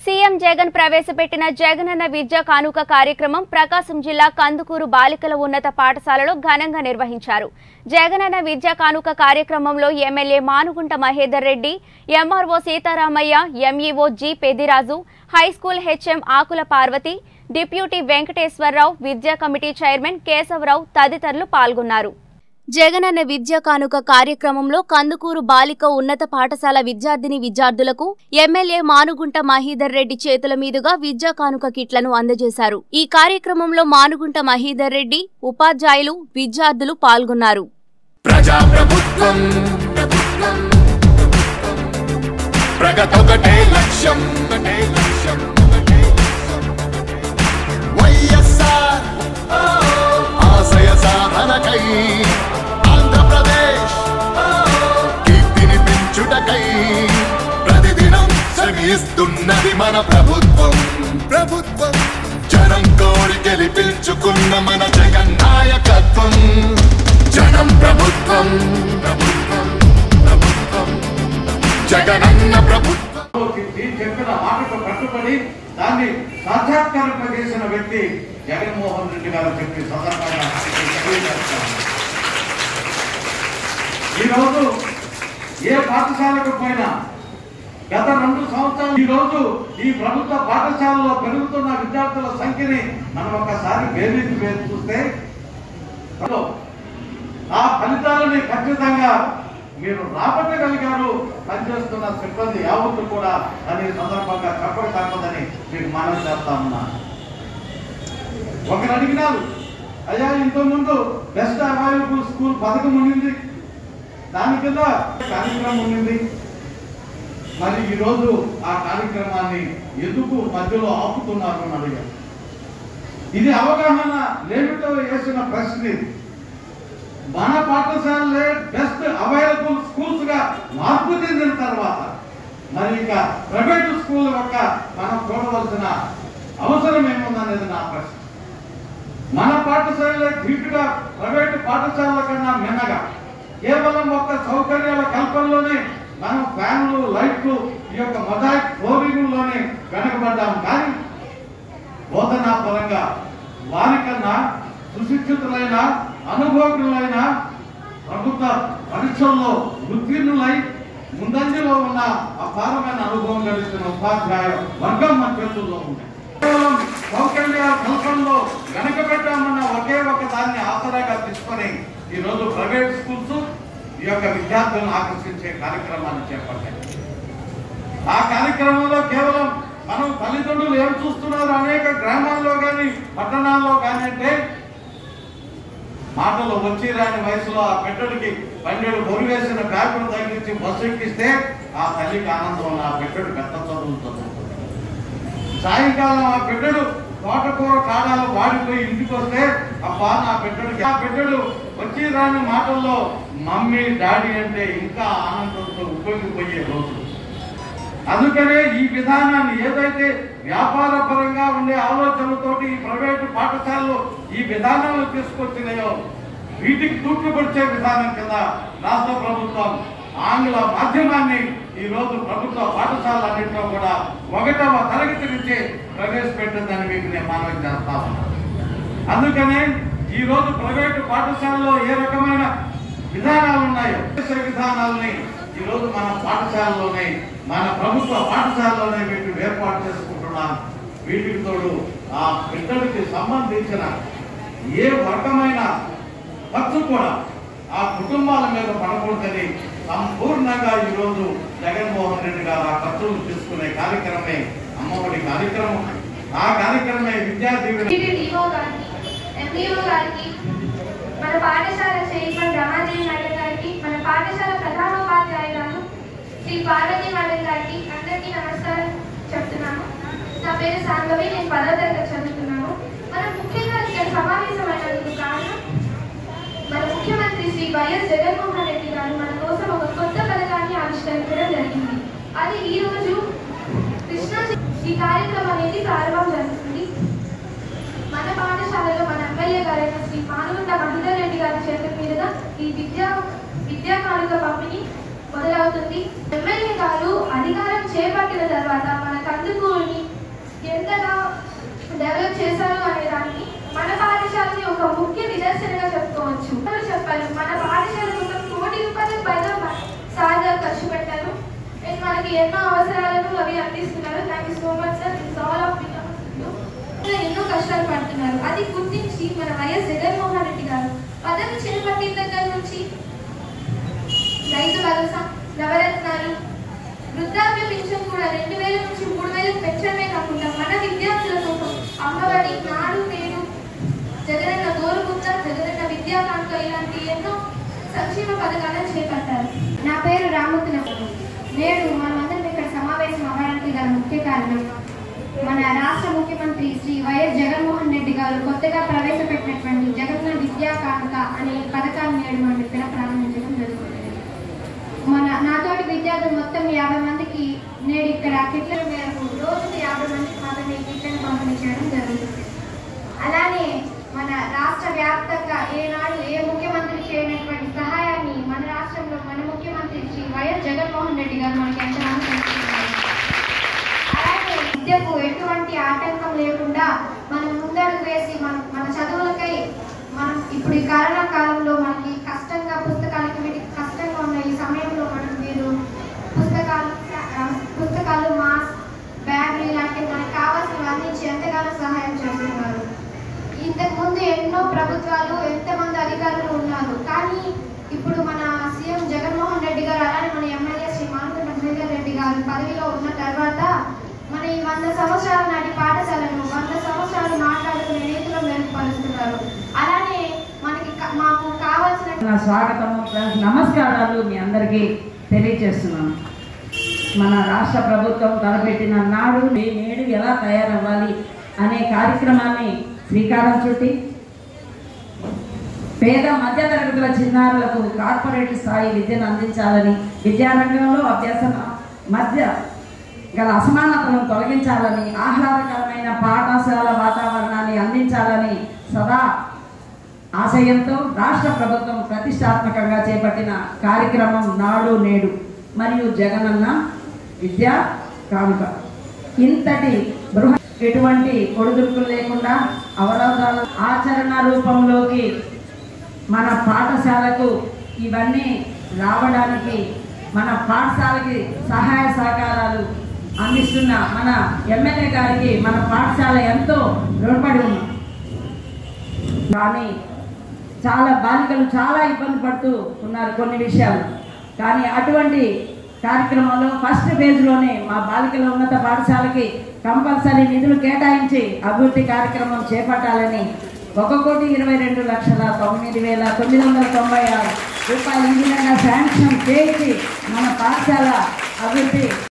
CM Jagan ప్రవేశపెట్టిన జగనన్న విద్యా కానుక కార్యక్రమం ప్రకాశం జిల్లా కందుకూరు బాలికల ఉన్నత పాఠశాలలో ఘనంగా నిర్వహించారు జగనన్న విద్యా కానుక కార్యక్రమంలో MLA Manugunta Mahedar Reddy MRO Sitaramaiah MEO G Pediraju high school HM Akula Parvathi deputy Venkateswararao విద్యా కమిటీ చైర్మన్ కేశవరావు తదితరులు పాల్గొన్నారు జగనన్న విద్యా కానుక కార్యక్రమంలో కందుకూరు బాలిక ఉన్నత పాఠశాల విద్యార్థిని విద్యార్థులకు ఎమ్మెల్యే మానుగుంట మహీధర్ రెడ్డి చేతుల మీదుగా విద్యా కానుక కిట్లను అందజేశారు ఈ కార్యక్రమంలో మానుగుంట మహీధర్ రెడ్డి ఉపాధ్యాయులు విద్యార్థులు పాల్గొన్నారు ప్రజాప్రభుత్వం ప్రభుత్వం ప్రగతొకటే లక్ష్యం ఒకటే లక్ష్యం ఒకటే లక్ష్యం. వైఎస్ఆర్ ఓ, ఆశయ సాధనకై ఆంధ్రప్రదేశ్ ఓ, కీర్తిని పెంచుటకై ప్రతిదినం శ్రమిస్తున్నది మన ప్రభుత్వం ప్రభుత్వం జనం కోరి గెలిపించుకున్న మన జగన్ నాయకత్వం జనం ప్రభుత్వం ప్రభుత్వం ప్రభుత్వం జగనన్న ప్రభుత్వం ఈ చెప్పిన మాటకు కట్టుబడి దాన్ని సాక్షాత్కరింపజేసిన వ్యక్తి జగన్మోహన్ రెడ్డి గారు చెప్పి సందర్భంగా తెలియజేస్తాను. ఈరోజు ఏ పాఠశాలకు పోయినా గత రెండు సంవత్సరాలు ఈ రోజు ఈ ప్రభుత్వ పాఠశాలలో పెరుగుతున్న విద్యార్థుల సంఖ్యని మనం ఒకసారి బేరీజు వేసి చూస్తే ఆ ఫలితాలని ఖచ్చితంగా మీరు రాబట్టగలిగారు పనిచేస్తున్న సిబ్బంది యావత్తు కూడా అనే సందర్భంగా చెప్పక తప్పదని మీకు మనం చేస్తా ఉన్నా ఒకరు అడిగినారు అయ్యా ఇంతకుముందు బెస్ట్ అవైలబుల్ స్కూల్ పథకం ఉండింది దాని కింద కార్యక్రమం ఉండింది మరి ఈరోజు ఆ కార్యక్రమాన్ని ఎందుకు మధ్యలో ఆపుతున్నారు అని అడిగారు ఇది అవగాహన లేమితో వేసిన ప్రశ్న ఇది మన పాఠశాలలే బెస్ట్ అవైలబుల్ స్కూల్స్ గా మార్పు చెందిన తర్వాత మరి ఇంకా ప్రైవేటు స్కూల్ యొక్క మనం చూడవలసిన అవసరం ఏముందనేది నా ప్రశ్న మన పాఠశాలలే ధీటుగా ప్రైవేటు పాఠశాలల కన్నా మిన్నగా కేవలం ఒక్క సౌకర్యాల కల్పనలోనే మనం ఫ్యాన్లు లైట్లు ఈ యొక్క మొజాయిక్ ఫ్లోరింగ్లోనే వెనకబడ్డాం కానీ బోధనా పరంగా వారికన్నా సుశిక్షితులైన అనుభవజ్ఞులైన ప్రభుత్వ పరీక్షల్లో ఉత్తీర్ణులై ముందంజలో ఉన్న అపారమైన అనుభవం కలిగిన ఉపాధ్యాయ వర్గం మన చేతుల్లో ఉంది కేవలం సౌకర్య కల్పనలో వెనకబెట్టామన్న ఒకే ఒక దాన్ని ఆసరాగా తీసుకొని ఈ రోజు ప్రైవేట్ స్కూల్స్ ఈ యొక్క విద్యార్థులను ఆకర్షించే కార్యక్రమాన్ని చేపట్టాయి ఆ కార్యక్రమంలో కేవలం మనం తల్లిదండ్రులు ఏం చూస్తున్నారు అనేక గ్రామాల్లో కానీ పట్టణాల్లో కానీ అంటే మాటలు వచ్చి రాని వయసులో ఆ బిడ్డడికి పన్నెండు బొరు వేసిన బ్యాగులు తగ్గించి బస్సు ఎక్కిస్తే ఆ తల్లికి ఆనందం ఉన్న ఆ బిడ్డడు పెద్ద చదువులు చదువుతుంది సాయంకాలం ఆ బిడ్డడు తోటకూర కాడాలు వాడిపోయి ఇంటికి వస్తే అబ్బా నా బిడ్డడికి ఆ బిడ్డడు వచ్చి రాని మాటల్లో మమ్మీ డాడీ అంటే ఇంకా ఆనందంతో ఉపయోగిపోయే రోజు అందుకనే ఈ విధానాన్ని ఏదైతే వ్యాపార పరంగా ఉండే ఆలోచనలతోటి ఈ ప్రైవేటు పాఠశాలలు ఈ విధానాలు తీసుకొచ్చినాయో వీటికి తూట్లుపరిచే విధానం కింద రాష్ట్ర ప్రభుత్వం ఆంగ్ల మాధ్యమాన్ని ఈ రోజు ప్రభుత్వ పాఠశాలన్నింటిలో కూడా ఒకటవ తరగతి నుంచే ప్రవేశపెట్టిందని మీకు నేను మనవి చేస్తా ఉన్నాను అందుకనే ఈ రోజు ప్రైవేటు పాఠశాలలో ఏ రకమైన విధానాలు ఉన్నాయో చేసే విధానాలని ఈ రోజు మన పాఠశాలలోనే మన ప్రభుత్వ పాఠశాలలోనే వీటిని ఏర్పాటు చేసుకుంటున్నాం వీటికి తోడు ఆ బిడ్డలకి సంబంధించిన ఏ వర్గమైన ఖర్చు కూడా ఆ కుటుంబాల మీద పడకూడదని సంపూర్ణంగా ఈ రోజు జగన్మోహన్ రెడ్డి గారు ఆ ఖర్చులు తీసుకునే కార్యక్రమమే అమ్మఒడి కార్యక్రమం ఆ కార్యక్రమమే విద్యా దీవెన డిఓ గారికి ఎంపీఓ గారికి మన పాఠశాల చైర్మన్ రమాదేవి మేడం గారికి మన పాఠశాల ప్రధానోపాధ్యాయురాలు శ్రీ పార్వతి మేడం గారికి అందరికీ నమస్కారం చెప్తున్నాను నా పేరు సాంగవి నేను పదవ తరగతి చదువుతున్నాను మనం ముఖ్యంగా ఇక్కడ సమావేశమైనందుకు కారణం మన ముఖ్యమంత్రి శ్రీ వైఎస్ జగన్మోహన్ రెడ్డి గారు మన కోసం ఒక కొత్త పథకాన్ని ఆవిష్కరించడం జరిగింది అది ఈ రోజు కృష్ణా జి- ఈ కార్యక్రమం అనేది ప్రారంభం జరుగుతుంది మన పాఠశాలలో మన ఎమ్మెల్యే గారైన శ్రీ పానుగుంట మహిళర్ రెడ్డి గారి చేతుల మీదుగా ఈ విద్యా విద్యా కానుక పంపిణీ మొదలవుతుంది ఎమ్మెల్యే గారు అధికారం చేపట్టిన తర్వాత మన కందుకూరుని ఒక ముఖ్య నిదర్శనగా చెప్పుకోవచ్చు ఎవరు చెప్పారు మన పాఠశాలకు ఒక కోటి రూపాయలకు పైగా మ- సార్ గారు ఖర్చు పెట్టారు అండ్ మనకి ఎన్నో అవసరాలను అవి అందిస్తున్నారు thank you so much sir it's all of ఎన్నో కష్టాలు పడుతున్నారు అది గుర్తించి మన వైఎస్ జగన్మోహన్ రెడ్డి గారు పదవి చేపట్టిన దగ్గర నుంచి రైతు భరోసా నవరత్నాలు వృద్ధాప్య పెన్షన్ కూడా రెండు వేల నుంచి మూడు వేలకు పెంచడమే కాకుండా మన విద్యార్థుల కోసం అమ్మఒడి నాడు నేడు జగనన్న గోరుముద్ద జగనన్న విద్యా కానుక ఇలాంటి ఎన్నో సంక్షేమ పథకాలను చేపట్టారు నా పేరు రామూర్తి నేడు మనమందరం ఇక్కడ సమావేశం అవ్వడానికి గల ముఖ్య కారణం మన రాష్ట్ర ముఖ్యమంత్రి శ్రీ వైఎస్ జగన్మోహన్ రెడ్డి గారు కొత్తగా ప్రవేశపెట్టినటువంటి జగన్న విద్యా కానుక అనే పథకాన్ని నేడు మనం ఇక్కడ ప్రారంభించడం జరుగుతుంది మన నాతోటి విద్యార్థులు మొత్తం యాభై మందికి నేడు ఇక్కడ కిట్ల మేరకు రోజుకు యాభై మందికి మాత్రమే కిట్లను పంపిణీ చేయడం జరుగుతుంది అలానే మన రాష్ట్ర వ్యాప్తంగా ఏనాడు ఏ ముఖ్యమంత్రి చేయనటువంటి సహాయాన్ని మన రాష్ట్రంలో మన ముఖ్యమంత్రి శ్రీ వైఎస్ జగన్మోహన్ రెడ్డి గారు మనకి ఎంతగానో చేస్తున్నారు అలాగే విద్యకు ఎటువంటి ఆటంకం లేకుండా మనం ముందడుగు వేసి మన మన చదువులకై మనం ఇప్పుడు ఈ కరోనా కాలంలో మనకి కష్టంగా పుస్తకాలకి వీటికి కష్టంగా ఉన్న ఈ సమయంలో మనం వీరు పుస్తకాలు ఆ, పుస్తకాలు మాస్క్ బ్యాగులు ఇలాంటివి మనకు కావాల్సినవి అందించి ఎంతగానో సహాయం చేస్తున్నారు ఇంతకు ముందు ఎన్నో ప్రభుత్వాలు ఎంతమంది అధికారులు ఉన్నారు కానీ ఇప్పుడు మన సీఎం జగన్మోహన్ రెడ్డి గారు అలానే మన ఎమ్మెల్యే శ్రీ మానుకుంట మురళీధర్ రెడ్డి గారు పదవిలో ఉన్న తర్వాత మన ఈ వంద సంవత్సరాల నాటి పాఠశాలను వంద సంవత్సరాలు మాట్లాడుకునే రీతిలో మెరుగుపరుస్తున్నారు అలానే మనకి క- మాకు కావాల్సిన నా స్వాగతము ప్లస్ నమస్కారాలు మీ అందరికీ తెలియజేస్తున్నాను మన రాష్ట్ర ప్రభుత్వం తలపెట్టిన నాడు నే- నేడు ఎలా తయారవ్వాలి అనే కార్యక్రమాన్ని శ్రీకారం చుట్టి పేద మధ్యతరగతుల చిన్నారులకు కార్పొరేట్ స్థాయి విద్యను అందించాలని విద్యారంగంలో అభ్యసన మధ్య గల అసమానతలను తొలగించాలని ఆహ్లాదకరమైన పాఠశాల వాతావరణాన్ని అందించాలని సదా ఆశయంతో రాష్ట్ర ప్రభుత్వం ప్రతిష్టాత్మకంగా చేపట్టిన కార్యక్రమం నాడు నేడు మరియు జగనన్న విద్యా కానుక ఇంతటి బృహ ఎటువంటి ఒడిదుడుకులు లేకుండా అవరోధాల ఆచరణ రూపంలోకి మన పాఠశాలకు ఇవన్నీ రావడానికి మన పాఠశాలకి సహాయ సహకారాలు అందిస్తున్న మన ఎమ్మెల్యే గారికి మన పాఠశాల ఎంతో రుణపడి ఉన్నాం కానీ చాలా బాలికలు చాలా ఇబ్బంది పడుతూ ఉన్నారు కొన్ని విషయాలు కానీ అటువంటి కార్యక్రమంలో ఫస్ట్ ఫేజ్లోనే మా బాలికల ఉన్నత పాఠశాలకి కంపల్సరీ నిధులు కేటాయించి అభివృద్ధి కార్యక్రమం చేపట్టాలని ఒక కోటి ఇరవై రెండు లక్షల తొమ్మిది వేల తొమ్మిది వందల తొంభై ఆరు రూపాయలు ఇంజనీర్గా శాంక్షన్ చేయించి మన పాఠశాల అభివృద్ధి